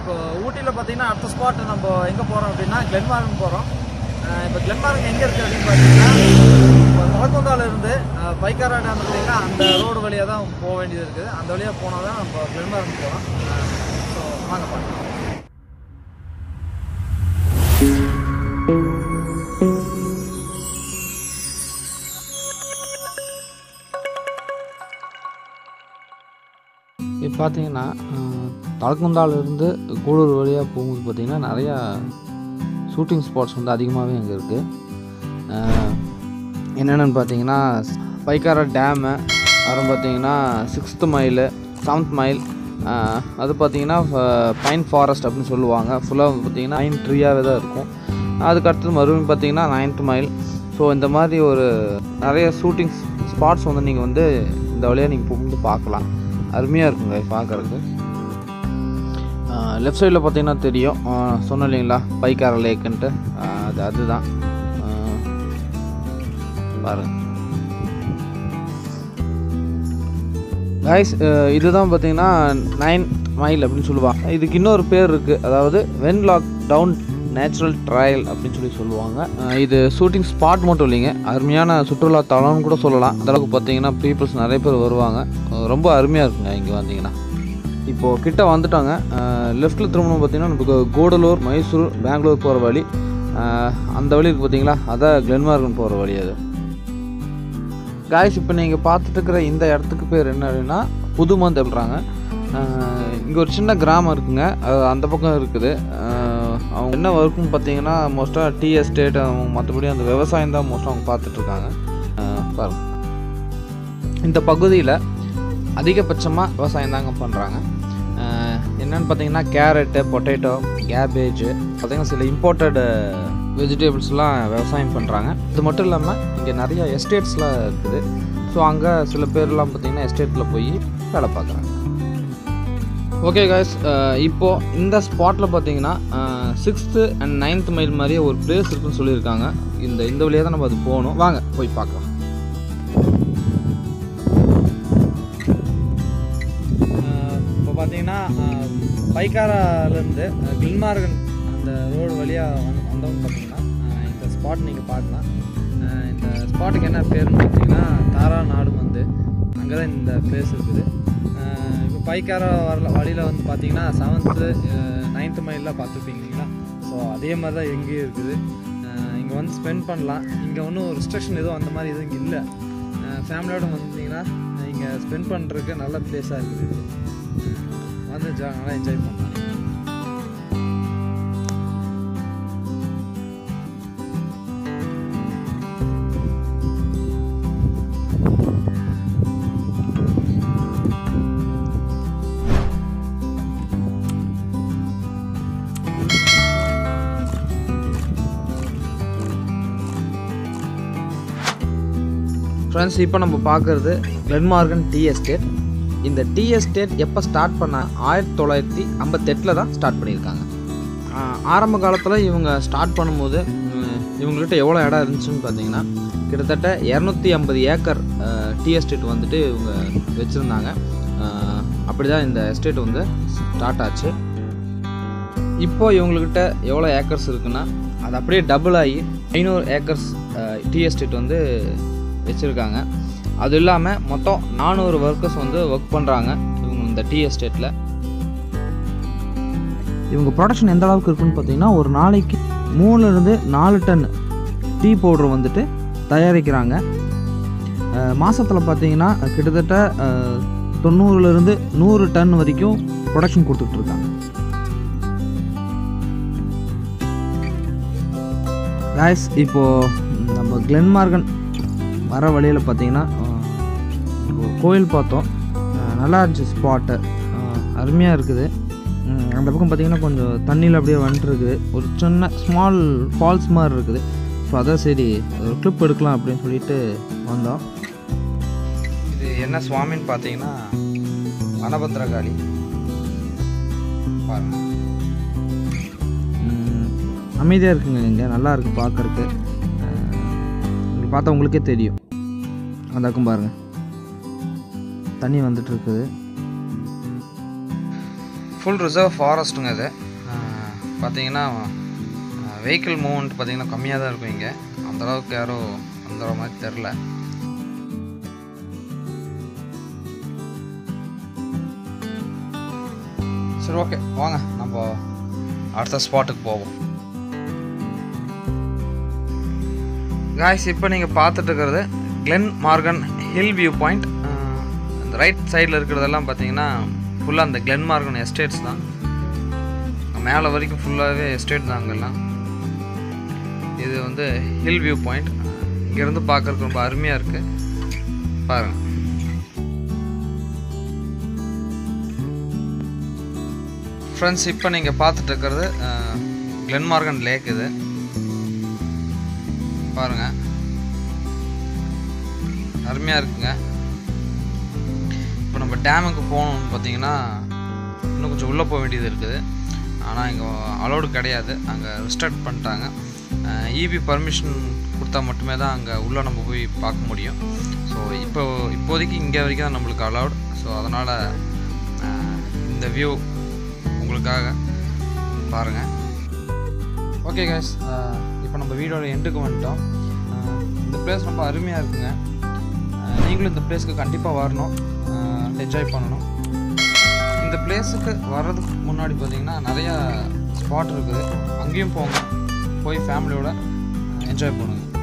இப்போ ஊட்டியில் பார்த்தீங்கன்னா அடுத்த ஸ்பாட் நம்ம எங்கே போகிறோம் அப்படின்னா கிளென்மார்கன் போகிறோம் இப்போ கிளென்மார்கன் எங்கே இருக்குது அப்படின்னு பார்த்தீங்கன்னா இப்போ தலக்கொந்தால இருந்து அஹ், பைக்காரா டேம் பார்த்தீங்கன்னா அந்த ரோடு வழியாக தான் போக வேண்டியது இருக்குது அந்த வழியாக போனால் தான் நம்ம கிளென்மார்கன் போகிறோம் ஸோ வாங்க பார்க்கலாம் இப்போ பார்த்தீங்கன்னா தலக்குந்தாலிருந்து கூடூர் வழியாக போகும்போது பார்த்தீங்கன்னா நிறையா ஷூட்டிங் ஸ்பாட்ஸ் வந்து அதிகமாகவே அங்கே இருக்குது என்னென்னு பார்த்தீங்கன்னா பைக்காரா டேமு அப்புறம் பார்த்தீங்கன்னா சிக்ஸ்த்து மைலு செவன்த் மைல் அது பார்த்தீங்கன்னா பைன் ஃபாரஸ்ட் அப்படின்னு சொல்லுவாங்க ஃபுல்லாக வந்து பார்த்தீங்கன்னா பைன் ட்ரீயாகவே தான் இருக்கும் அதுக்கு அடுத்தது மறுபடியும் பார்த்தீங்கன்னா நைன்த் மைல் ஸோ இந்த மாதிரி ஒரு நிறைய ஷூட்டிங் ஸ்பாட்ஸ் வந்து நீங்கள் வந்து இந்த வழியாக நீங்கள் வந்து பார்க்கலாம் அருமையாக இருக்குங்க பார்க்குறதுக்கு லெஃப்ட் சைடில் பார்த்தீங்கன்னா தெரியும் ஆஹ் சொன்னேன் இல்லைங்களா பைக்கார லேக்குன்ட்டு ஆஹ் அது அதுதான் ஆஹ் பாருங்க கைஸ் இதுதான் பார்த்தீங்கன்னா நைன் மைல் அப்படின்னு சொல்லுவாங்க இதுக்கு இன்னொரு பேர் இருக்குது அதாவது வென்லாக் டவுன் நேச்சுரல் ட்ரையல் அப்படின்னு சொல்லி சொல்லுவாங்க ஆஹ் இது ஷூட்டிங் ஸ்பாட் மட்டும் இல்லைங்க அருமையான சுற்றுலா தலம்னு கூட சொல்லலாம் அந்த அளவுக்கு பார்த்தீங்கன்னா பீப்புள்ஸ் நிறைய பேர் வருவாங்க ஆஹ் ரொம்ப அருமையாக இருக்குங்க இங்கே வந்தீங்கன்னா இப்போது கிட்ட வந்துட்டாங்க லெஃப்ட்டில் திரும்பணும் பார்த்தீங்கன்னா நமக்கு கூடலூர் மைசூர் பெங்களூர் போகிற வழி ஆஹ் அந்த வழி இருக்குது பார்த்தீங்களா அதான் கிளென்மார்கன் போகிற வழி அது காய்ஸ் இப்போ நீங்கள் பார்த்துட்டு இருக்கிற இந்த இடத்துக்கு பேர் என்ன அப்படின்னா புதுமந்த் அப்படின்றாங்க இங்கே ஒரு சின்ன கிராமம் இருக்குங்க அது அந்த பக்கம் இருக்குது ஆஹ் அவங்க என்ன ஒர்க்குன்னு பார்த்தீங்கன்னா மோஸ்ட்டாக டீ எஸ்டேட் அவங்க மற்றபடி அந்த விவசாயம் தான் மோஸ்ட்டாக அவங்க பார்த்துட்ருக்காங்க பாருங்க இந்த பகுதியில் அதிகபட்சமாக விவசாயம் தாங்க பண்ணுறாங்க என்னென்னு பார்த்தீங்கன்னா கேரட்டு பொட்டேட்டோ கேபேஜ் பார்த்தீங்கன்னா சில இம்போர்ட்டட் வெஜிடபிள்ஸ்லாம் விவசாயம் பண்ணுறாங்க இது மட்டும் இல்லாமல் இங்கே நிறைய எஸ்டேட்ஸ்லாம் இருக்குது ஸோ அங்கே சில பேர்லாம் பார்த்தீங்கன்னா எஸ்டேட்டில் போய் வேலை பார்க்குறாங்க ஓகே காய்ஸ் இப்போது இந்த ஸ்பாட்டில் பார்த்தீங்கன்னா சிக்ஸ்த்து அண்ட் நைன்த் மைல் மாதிரியே ஒரு பிளேஸ் இருக்குன்னு சொல்லியிருக்காங்க இந்த இந்த வழியாக தான் நம்ம அது போகணும் வாங்க போய் பார்க்கலாம் இப்போ பார்த்தீங்கன்னா பைக்காராலேருந்து கில்மார்கன் அந்த ரோடு வழியாக வந்து வந்தவங்க பார்த்தீங்கன்னா அஹ், இந்த ஸ்பாட் நீங்கள் பார்க்கலாம் அஹ், இந்த ஸ்பாட்டுக்கு என்ன பேருன்னு பார்த்தீங்கன்னா தாரா நாடு வந்து அங்கே தான் இந்த பிளேஸ் இருக்குது அஹ், இப்போ பைக்காரா வரல வழியில் வந்து பார்த்தீங்கன்னா செவன்த்து நைன்த்து மைலில் பார்த்துருப்பீங்க இல்லைங்களா ஸோ அதே மாதிரி தான் எங்கேயும் இருக்குது இங்கே வந்து ஸ்பெண்ட் பண்ணலாம் இங்கே ஒன்றும் ரெஸ்ட்ரிக்ஷன் எதுவும் அந்த மாதிரி எதுவும் இங்கே இல்லை ஃபேமிலியோட வந்தீங்கன்னா இங்கே ஸ்பெண்ட் பண்ணுறதுக்கு நல்ல பிளேஸாக இருக்குது வந்து ஜா- நல்லா என்ஜாய் பண்ணலாம் ஃப்ரெண்ட்ஸ் இப்போ நம்ம பார்க்குறது கிளென்மார்கன் டீ எஸ்டேட் இந்த டீ எஸ்டேட் எப்போ ஸ்டார்ட் பண்ண ஆயிரத்தி தொள்ளாயிரத்தி ஐம்பத்தெட்டில் தான் ஸ்டார்ட் பண்ணியிருக்காங்க ஆஹ் ஆரம்ப காலத்தில் இவங்க ஸ்டார்ட் பண்ணும்போது உம், இவங்ககிட்ட எவ்வளோ இடம் இருந்துச்சுன்னு பார்த்தீங்கன்னா கிட்டத்தட்ட இரநூத்தி ஐம்பது ஏக்கர் டீ எஸ்டேட் வந்துட்டு இவங்க வச்சுருந்தாங்க அப்படி தான் இந்த எஸ்டேட் வந்து ஸ்டார்ட் ஆச்சு இப்போ இவங்கக்கிட்ட எவ்வளோ ஏக்கர்ஸ் இருக்குன்னா அது அப்படியே டபுள் ஆகி ஐநூறு ஏக்கர்ஸ் டீ எஸ்டேட் வந்து வச்சுருக்காங்க அது இல்லாமல் மொத்தம் நானூறு ஒர்க்கர்ஸ் வந்து ஒர்க் பண்ணுறாங்க இவங்க இந்த டீ எஸ்டேட்டில் இவங்க ப்ரொடக்ஷன் எந்த அளவுக்கு இருக்குன்னு பார்த்தீங்கன்னா ஒரு நாளைக்கு மூணுலேருந்து நாலு டன் டீ பவுடர் வந்துட்டு தயாரிக்கிறாங்க மாதத்தில் பார்த்தீங்கன்னா கிட்டத்தட்ட அஹ், தொண்ணூறுலேருந்து நூறு டன் வரைக்கும் ப்ரொடக்ஷன் கொடுத்துட்ருக்காங்க காய்ஸ் இப்போது நம்ம கிளென்மார்கன் வர வழியில் பார்த்தீங்கன்னா அஹ், ஒரு கோயில் பார்த்தோம் அஹ், நல்லா இருந்துச்சு ஸ்பாட்டு அருமையாக இருக்குது உம், அந்த பக்கம் பார்த்தீங்கன்னா கொஞ்சம் தண்ணியில் அப்படியே வந்துட்டுருக்குது ஒரு சின்ன ஸ்மால் ஃபால்ஸ் மாதிரி இருக்குது ஸோ அதான் சரி ஒரு கிளிப் எடுக்கலாம் அப்படின்னு சொல்லிட்டு வந்தோம் இது என்ன சுவாமின்னு பார்த்தீங்கன்னா வனபத்ரகாளி பாருங்க அமைதியாக இருக்குங்க இங்கே நல்லா இருக்குது பார்க்கறக்கு இங்கே பார்த்தா உங்களுக்கே தெரியும் அந்த பக்கம் பாருங்கள் தண்ணி வந்துட்டு இருக்குது ஃபுல் ரிசர்வ் ஃபாரஸ்ட்டுங்க இது அஹ், பார்த்தீங்கன்னா வெஹிக்கிள் மூவ்மெண்ட் பார்த்தீங்கன்னா கம்மியாக தான் இருக்கும் இங்கே அந்தளவுக்கு யாரும் அந்த மாதிரி தெரில சரி ஓகே வாங்க நம்ம அடுத்த ஸ்பாட்டுக்கு போவோம் காய்ஸ் இப்போ நீங்கள் பார்த்துட்டு இருக்கிறது Glen Morgan hill view point இந்த ரைட் சைடில் இருக்கிறதெல்லாம் பார்த்தீங்கன்னா ஃபுல்லாக அந்த கிளென் மார்கன் எஸ்டேட்ஸ் தான் மேலே வரைக்கும் ஃபுல்லாகவே எஸ்டேட் தான் அங்கெல்லாம் இது வந்து ஹில் வியூ பாயிண்ட் இங்கேருந்து பார்க்கறதுக்கு ரொம்ப அருமையாக இருக்குது பாருங்கள் ஃப்ரெண்ட்ஸ் இப்போ நீங்கள் பார்த்துட்டு இருக்கிறது கிளென்மார்கன் லேக் இது பாருங்க அருமையாக இருக்குங்க இப்போ நம்ம டேமுக்கு போகணும்னு பார்த்தீங்கன்னா இன்னும் கொஞ்சம் உள்ளே போக வேண்டியது இருக்குது ஆனால் இங்கே அலௌடு கிடையாது அங்கே ரெஸ்ட்ரிக்ட் பண்ணிட்டாங்க இபி பர்மிஷன் கொடுத்தா மட்டுமே தான் அங்கே உள்ளே நம்ம போய் பார்க்க முடியும் ஸோ இப்போ இப்போதைக்கு இங்கே வரைக்கும் தான் நம்மளுக்கு அலௌட் ஸோ அதனால் இந்த வியூ உங்களுக்காக பாருங்கள் ஓகே கைஸ் இப்போ நம்ம வீடோட எண்டுக்கு வந்துட்டோம் அஹ் இந்த பிளேஸ் ரொம்ப அருமையாக இருக்குங்க அஹ் நீங்களும் இந்த பிளேஸ்க்கு கண்டிப்பாக வரணும் என்ஜாய் பண்ணணும் இந்த பிளேஸுக்கு வர்றதுக்கு முன்னாடி பார்த்தீங்கன்னா நிறையா ஸ்பாட் இருக்குது அங்கேயும் போங்க போய் ஃபேமிலியோட என்ஜாய் பண்ணுங்கள்